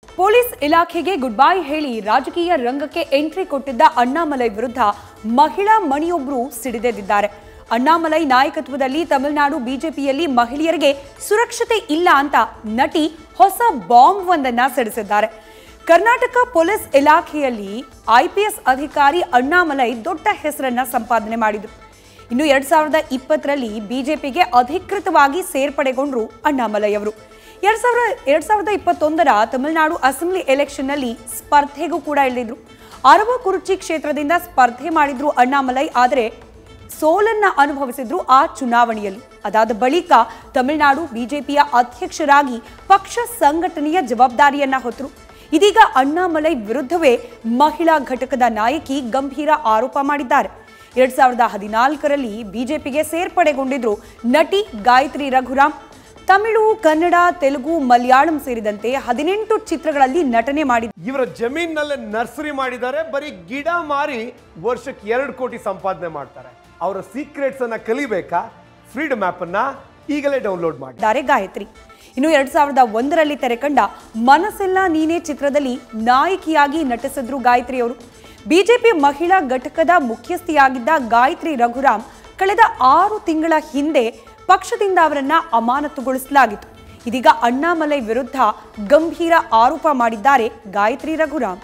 police ಇಲಾಖೆಗೆ good bye ಹೇಳಿ ರಾಜಕೀಯ ರಂಗಕ್ಕೆ ಎಂಟ್ರಿ ಕೊಟ್ಟಿದ್ದ ಅಣ್ಣಾಮಲೈ ವಿರುದ್ಧ ಮಹಿಳಾ ಮಣಿಯೊಬ್ಬರು ಸಿಡಿದೆದ್ದಿದ್ದಾರೆ ಅಣ್ಣಾಮಲೈ ನಾಯಕತ್ವದಲ್ಲಿ ತಮಿಳುನಾಡು ಬಿಜೆಪಿಯಲ್ಲಿ ಮಹಿಳೆಯರಿಗೆ ಸುರಕ್ಷತೆ ಇಲ್ಲ ಅಂತ ನಟಿ ಹೊಸ ಬಾಂಬ್ ಒಂದನ್ನ ಸಿಡಿಸಿದ್ದಾರೆ ಕರ್ನಾಟಕ ಪೊಲೀಸ್ ಇಲಾಖೆಯಲ್ಲಿ ಐಪಿಎಸ್ ಅಧಿಕಾರಿ ಅಣ್ಣಾಮಲೈ ದೊಡ್ಡ ಹೆಸರನ್ನ ಸಂಪಾದನೆ ಮಾಡಿದ್ರು ಇನ್ನು ಎರಡ್ ಸಾವಿರದ ಇಪ್ಪತ್ತರಲ್ಲಿ ಬಿಜೆಪಿಗೆ ಅಧಿಕೃತವಾಗಿ ಸೇರ್ಪಡೆಗೊಂಡ್ರು ಅಣ್ಣಾಮಲೈ ಅವರು ಎರಡ್ ಸಾವಿರ ಎರಡ್ ಸಾವಿರದ ಇಪ್ಪತ್ತೊಂದರ ತಮಿಳುನಾಡು ಅಸೆಂಬ್ಲಿ ಎಲೆಕ್ಷನ್ನಲ್ಲಿ ಸ್ಪರ್ಧೆಗೂ ಕೂಡ ಇಳಿದಿದ್ರು ಅರವಕುರುಚಿ ಕ್ಷೇತ್ರದಿಂದ ಸ್ಪರ್ಧೆ ಮಾಡಿದ್ರು ಅಣ್ಣಾಮಲೈ ಆದರೆ ಸೋಲನ್ನ ಅನುಭವಿಸಿದ್ರು ಆ ಚುನಾವಣೆಯಲ್ಲಿ ಅದಾದ ಬಳಿಕ ತಮಿಳುನಾಡು ಬಿಜೆಪಿಯ ಅಧ್ಯಕ್ಷರಾಗಿ ಪಕ್ಷ ಸಂಘಟನೆಯ ಜವಾಬ್ದಾರಿಯನ್ನ ಹೊತ್ತರು ಇದೀಗ ಅಣ್ಣಾಮಲೈ ವಿರುದ್ಧವೇ ಮಹಿಳಾ ಘಟಕದ ನಾಯಕಿ ಗಂಭೀರ ಆರೋಪ ಮಾಡಿದ್ದಾರೆ ಎರಡ್ ಸಾವಿರದ ಹದಿನಾಲ್ಕರಲ್ಲಿ ಬಿಜೆಪಿಗೆ ಸೇರ್ಪಡೆಗೊಂಡಿದ್ರು ನಟಿ ಗಾಯತ್ರಿ ರಘುರಾಮ್ ತಮಿಳು ಕನ್ನಡ ತೆಲುಗು ಮಲಯಾಳಂ ಸೇರಿದಂತೆ ಹದಿನೆಂಟು ಚಿತ್ರಗಳಲ್ಲಿ ನಟನೆ ಮಾಡಿದ್ದಾರೆ ಇವರ ಜಮೀನಲ್ಲೇ ನರ್ಸರಿ ಮಾಡಿದ್ದಾರೆ ಬರೀ ಗಿಡ ಮಾರಿ ವರ್ಷಕ್ಕೆ ಎರಡು ಕೋಟಿ ಸಂಪಾದನೆ ಮಾಡ್ತಾರೆ ಅವರ ಸೀಕ್ರೆಟ್ಸ್ ಅನ್ನ ಕಲಿಬೇಕಾ ಫ್ರೀಡಮ್ ಆಪ್ ಅನ್ನ ಈಗಲೇ ಡೌನ್ಲೋಡ್ ಮಾಡಿ ಇದ್ದಾರೆ ಗಾಯತ್ರಿ ಇನ್ನು ಎರಡ್ ಸಾವಿರದ ಒಂದರಲ್ಲಿ ತೆರೆಕಂಡ ಮನಸ್ಸೆಲ್ಲ ನೀನೇ ಚಿತ್ರದಲ್ಲಿ ನಾಯಕಿಯಾಗಿ ನಟಿಸಿದ್ರು ಗಾಯತ್ರಿ ಅವರು ಬಿಜೆಪಿ ಮಹಿಳಾ ಘಟಕದ ಮುಖ್ಯಸ್ಥಿಯಾಗಿದ್ದ ಗಾಯತ್ರಿ ರಘುರಾಮ್ ಕಳೆದ ಆರು ತಿಂಗಳ ಹಿಂದೆ ಪಕ್ಷದಿಂದ ಅವರನ್ನ ಅಮಾನತುಗೊಳಿಸಲಾಗಿತ್ತು ಇದೀಗ ಅಣ್ಣಾಮಲೈ ವಿರುದ್ಧ ಗಂಭೀರ ಆರೋಪ ಮಾಡಿದ್ದಾರೆ ಗಾಯತ್ರಿ ರಘುರಾಮ್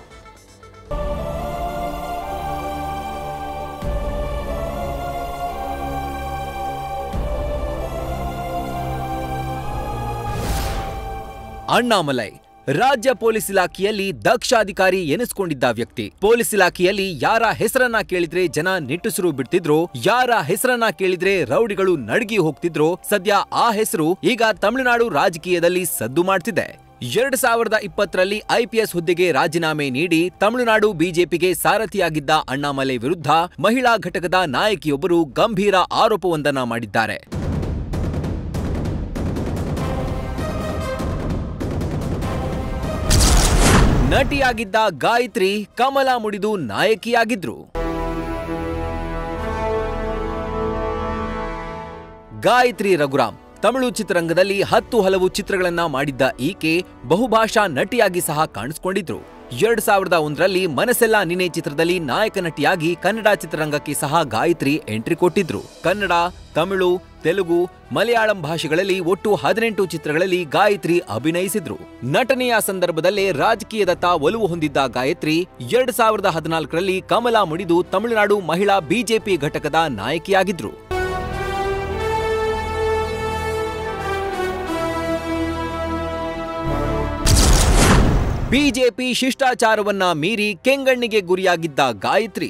ಅಣ್ಣಾಮಲೈ ರಾಜ್ಯ ಪೊಲೀಸ್ ಇಲಾಖೆಯಲ್ಲಿ ದಕ್ಷ ಅಧಿಕಾರಿ ಎನಿಸ್ಕೊಂಡಿದ್ದ ವ್ಯಕ್ತಿ ಪೊಲೀಸ್ ಇಲಾಖೆಯಲ್ಲಿ ಯಾರ ಹೆಸರನ್ನ ಕೇಳಿದ್ರೆ ಜನ ನಿಟ್ಟುಸಿರು ಬಿಡ್ತಿದ್ರು ಯಾರ ಹೆಸರನ್ನ ಕೇಳಿದ್ರೆ ರೌಡಿಗಳು ನಡ್ಗಿ ಹೋಗ್ತಿದ್ರು ಸದ್ಯ ಆ ಹೆಸರು ಈಗ ತಮಿಳುನಾಡು ರಾಜಕೀಯದಲ್ಲಿ ಸದ್ದು ಮಾಡ್ತಿದೆ ಎರಡ್ ಸಾವಿರದ ಇಪ್ಪತ್ತರಲ್ಲಿ ಐಪಿಎಸ್ ಹುದ್ದೆಗೆ ರಾಜೀನಾಮೆ ನೀಡಿ ತಮಿಳುನಾಡು ಬಿಜೆಪಿಗೆ ಸಾರಥಿಯಾಗಿದ್ದ ಅಣ್ಣಾಮಲೈ ವಿರುದ್ಧ ಮಹಿಳಾ ಘಟಕದ ನಾಯಕಿಯೊಬ್ಬರು ಗಂಭೀರ ಆರೋಪವೊಂದನ್ನ ಮಾಡಿದ್ದಾರೆ ನಟಿಯಾಗಿದ್ದ ಗಾಯತ್ರಿ ಕಮಲ ಮುಡಿದು ನಾಯಕಿಯಾಗಿದ್ರು ಗಾಯತ್ರಿ ರಘುರಾಮ್ ತಮಿಳು ಚಿತ್ರರಂಗದಲ್ಲಿ ಹತ್ತು ಹಲವು ಚಿತ್ರಗಳನ್ನ ಮಾಡಿದ್ದ ಈಕೆ ಬಹುಭಾಷಾ ನಟಿಯಾಗಿ ಸಹ ಕಾಣಿಸಿಕೊಂಡಿದ್ರು ಎರಡ್ ಸಾವಿರದ ಒಂದರಲ್ಲಿ ಮನಸ್ಸೆಲ್ಲ ನಿನೆ ಚಿತ್ರದಲ್ಲಿ ನಾಯಕ ನಟಿಯಾಗಿ ಕನ್ನಡ ಚಿತ್ರರಂಗಕ್ಕೆ ಸಹ ಗಾಯತ್ರಿ ಎಂಟ್ರಿ ಕೊಟ್ಟಿದ್ರು ಕನ್ನಡ ತಮಿಳು ತೆಲುಗು ಮಲಯಾಳಂ ಭಾಷೆಗಳಲ್ಲಿ ಒಟ್ಟು ಹದಿನೆಂಟು ಚಿತ್ರಗಳಲ್ಲಿ ಗಾಯತ್ರಿ ಅಭಿನಯಿಸಿದ್ರು ನಟನೆಯ ಸಂದರ್ಭದಲ್ಲೇ ರಾಜಕೀಯದತ್ತ ಒಲವು ಹೊಂದಿದ್ದ ಗಾಯತ್ರಿ ಎರಡ್ ಸಾವಿರದ ಹದಿನಾಲ್ಕರಲ್ಲಿ ಕಮಲ ಮುಡಿದು ತಮಿಳುನಾಡು ಮಹಿಳಾ ಬಿಜೆಪಿ ಘಟಕದ ನಾಯಕಿಯಾಗಿದ್ರು ಬಿಜೆಪಿ ಶಿಷ್ಟಾಚಾರವನ್ನ ಮೀರಿ ಕೆಂಗಣ್ಣಿಗೆ ಗುರಿಯಾಗಿದ್ದ ಗಾಯತ್ರಿ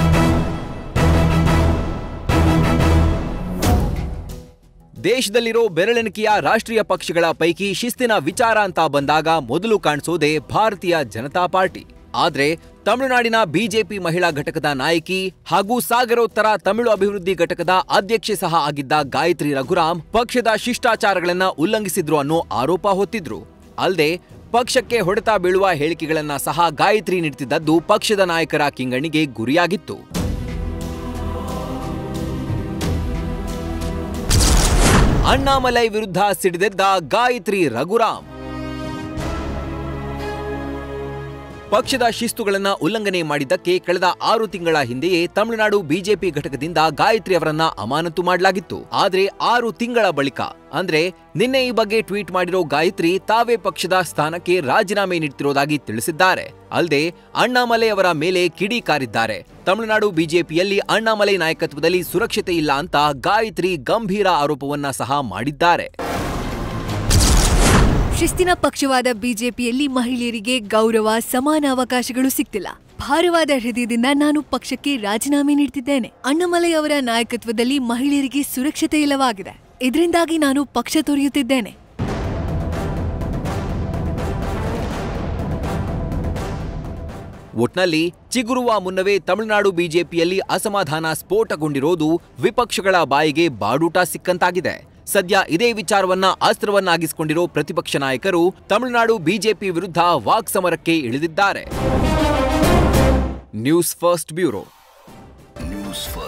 ದೇಶದಲ್ಲಿರೋ ಬೆರಳೆಣಿಕೆಯ ರಾಷ್ಟ್ರೀಯ ಪಕ್ಷಗಳ ಪೈಕಿ ಶಿಸ್ತಿನ ವಿಚಾರ ಅಂತ ಬಂದಾಗ ಮೊದಲು ಕಾಣಿಸೋದೇ ಭಾರತೀಯ ಜನತಾ ಪಾರ್ಟಿ ಆದ್ರೆ ತಮಿಳುನಾಡಿನ ಬಿಜೆಪಿ ಮಹಿಳಾ ಘಟಕದ ನಾಯಕಿ ಹಾಗೂ ಸಾಗರೋತ್ತರ ತಮಿಳು ಅಭಿವೃದ್ಧಿ ಘಟಕದ ಅಧ್ಯಕ್ಷೆ ಸಹ ಆಗಿದ್ದ ಗಾಯತ್ರಿ ರಘುರಾಮ್ ಪಕ್ಷದ ಶಿಷ್ಟಾಚಾರಗಳನ್ನ ಉಲ್ಲಂಘಿಸಿದ್ರು ಅನ್ನೋ ಆರೋಪ ಹೊತ್ತಿದ್ರು ಅಲ್ಲದೆ ಪಕ್ಷಕ್ಕೆ ಹೊಡೆತ ಬೀಳುವ ಹೇಳಿಕೆಗಳನ್ನ ಸಹ ಗಾಯತ್ರಿ ನೀಡುತ್ತಿದ್ದದ್ದು ಪಕ್ಷದ ನಾಯಕರ ಕಿಂಗಣಿಗೆ ಗುರಿಯಾಗಿತ್ತು ಅಣ್ಣಾಮಲೈ ವಿರುದ್ಧ ಸಿಡಿದೆದ್ದ ಗಾಯತ್ರಿ ರಘುರಾಮ್ ಪಕ್ಷದ ಶಿಸ್ತುಗಳನ್ನ ಉಲ್ಲಂಘನೆ ಮಾಡಿದ್ದಕ್ಕೆ ಕಳೆದ ಆರು ತಿಂಗಳ ಹಿಂದೆಯೇ ತಮಿಳುನಾಡು ಬಿಜೆಪಿ ಘಟಕದಿಂದ ಗಾಯತ್ರಿ ಅವರನ್ನ ಅಮಾನತು ಮಾಡಲಾಗಿತ್ತು ಆದ್ರೆ ಆರು ತಿಂಗಳ ಬಳಿಕ ಅಂದ್ರೆ ನಿನ್ನೆ ಈ ಬಗ್ಗೆ ಟ್ವೀಟ್ ಮಾಡಿರೋ ಗಾಯತ್ರಿ ತಾವೇ ಪಕ್ಷದ ಸ್ಥಾನಕ್ಕೆ ರಾಜೀನಾಮೆ ನೀಡುತ್ತಿರುವುದಾಗಿ ತಿಳಿಸಿದ್ದಾರೆ ಅಲ್ಲದೆ ಅಣ್ಣಾಮಲೈ ಅವರ ಮೇಲೆ ಕಿಡಿ ಕಾರಿದ್ದಾರೆ ತಮಿಳುನಾಡು ಬಿಜೆಪಿಯಲ್ಲಿ ಅಣ್ಣಾಮಲೈ ನಾಯಕತ್ವದಲ್ಲಿ ಸುರಕ್ಷತೆ ಇಲ್ಲ ಅಂತ ಗಾಯತ್ರಿ ಗಂಭೀರ ಆರೋಪವನ್ನ ಸಹ ಮಾಡಿದ್ದಾರೆ ಶಿಸ್ತಿನ ಪಕ್ಷವಾದ ಬಿಜೆಪಿಯಲ್ಲಿ ಮಹಿಳೆಯರಿಗೆ ಗೌರವ ಸಮಾನ ಅವಕಾಶಗಳು ಸಿಗ್ತಿಲ್ಲ ಭಾರವಾದ ಹೃದಯದಿಂದ ನಾನು ಪಕ್ಷಕ್ಕೆ ರಾಜೀನಾಮೆ ನೀಡ್ತಿದ್ದೇನೆ ಅಣ್ಣಾಮಲೈ ಅವರ ನಾಯಕತ್ವದಲ್ಲಿ ಮಹಿಳೆಯರಿಗೆ ಸುರಕ್ಷತೆ ಇಲ್ಲವಾಗಿದೆ ಇದರಿಂದಾಗಿ ನಾನು ಪಕ್ಷ ತೊರೆಯುತ್ತಿದ್ದೇನೆ ಒಟ್ನಲ್ಲಿ ಚಿಗುರುವ ಮುನ್ನವೇ ತಮಿಳುನಾಡು ಬಿಜೆಪಿಯಲ್ಲಿ ಅಸಮಾಧಾನ ಸ್ಫೋಟಗೊಂಡಿರೋದು ವಿಪಕ್ಷಗಳ ಬಾಯಿಗೆ ಬಾಡೂಟ ಸಿಕ್ಕಂತಾಗಿದೆ ಸದ್ಯ ಇದೇ ವಿಚಾರವನ್ನ ಅಸ್ತ್ರವನ್ನಾಗಿಸಿಕೊಂಡಿರೋ ಪ್ರತಿಪಕ್ಷ ನಾಯಕರು ತಮಿಳುನಾಡು ಬಿಜೆಪಿ ವಿರುದ್ಧ ವಾಕ್ಸಮರಕ್ಕೆ ಇಳಿದಿದ್ದಾರೆ news first bureau news first